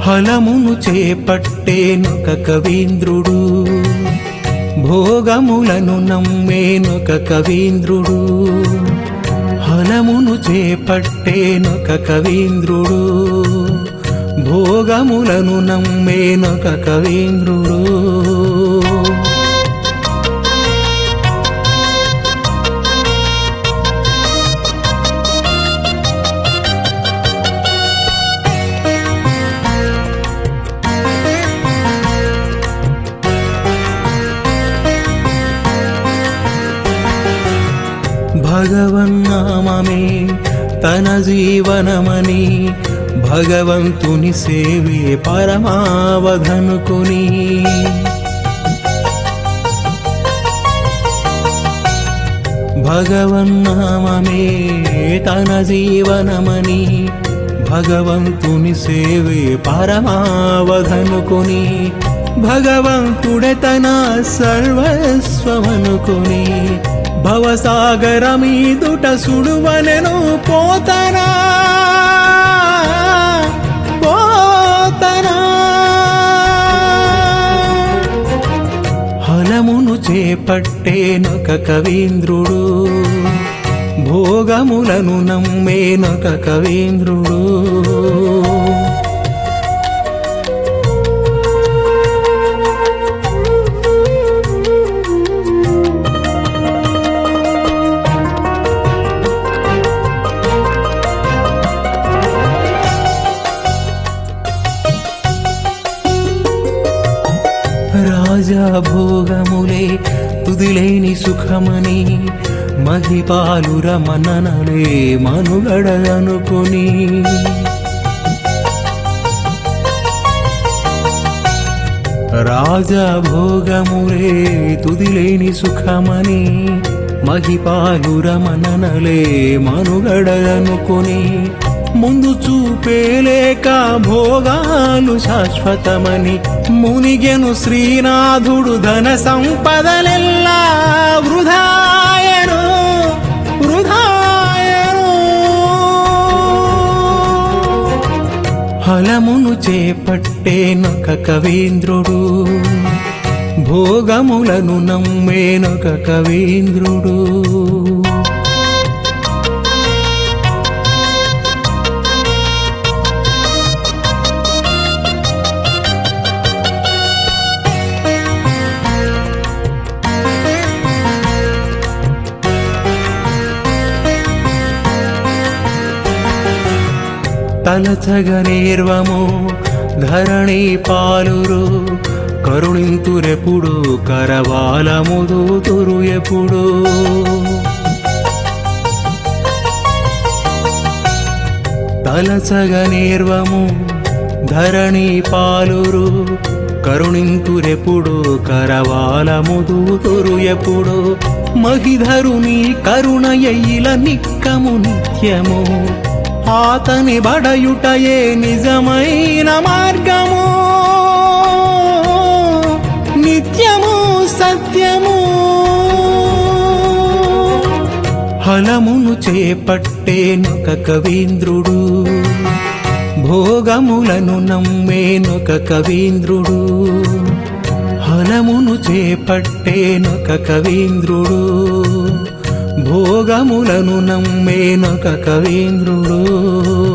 ఫలమును చేపట్టేనొక కవీంద్రుడు భోగములను నమ్మేనొక కవీంద్రుడు ఫలమును చేపట్టేనొక కవీంద్రుడు భోగములను నమ్మేనొక కవీంద్రుడు భగవన్నామమే తన జీవనమని భగవంతుని సేవే పరమావధనుకుని భగవన్నామమే తన జీవనమని భగవంతుని సేవే పరమావధనుకుని భగవంతుడే తన సర్వస్వమనుకుని భవసాగరమీదుట సుడువనెను పోతనా పోతనా హలమును చేపట్టేనొక కవీంద్రుడు భోగములను నమ్మేనొక కవీంద్రుడు రాజా భోగములే తుదిలేని సుఖమని మహిపాలుర మననలే మనుగడ అనుకుని రాజా భోగములే తుదిలేని సుఖమని మహిపాలుర మననలే మనుగడ అనుకుని ముందు చూపేలేక భోగాలు శాశ్వతమని మునిగెను శ్రీనాథుడు ధన సంపదలెల్లా వృధాయను వృధాయను ఫలమును చేపట్టేనొక కవీంద్రుడు భోగములను నమ్మేనొక కవీంద్రుడు తలచగనేర్వము ధరణి పాలురు కరుణింతురెప్పుడు కరవాలముదూతురు ఎప్పుడు తలచగనేర్వము ధరణి పాలురు కరుణింతురెప్పుడు కరవాలముదూతురు ఎప్పుడు మహిధరుని కరుణయైల నిక్కము నిత్యము ఆతని బడయుటయే నిజమైన మార్గము నిత్యము సత్యము ఫలమును చేపట్టేనొక కవీంద్రుడు భోగములను నమ్మేనొక కవీంద్రుడు ఫలమును చేపట్టేనొక కవీంద్రుడు భోగములను నమ్మేనొక కవీంద్రుడు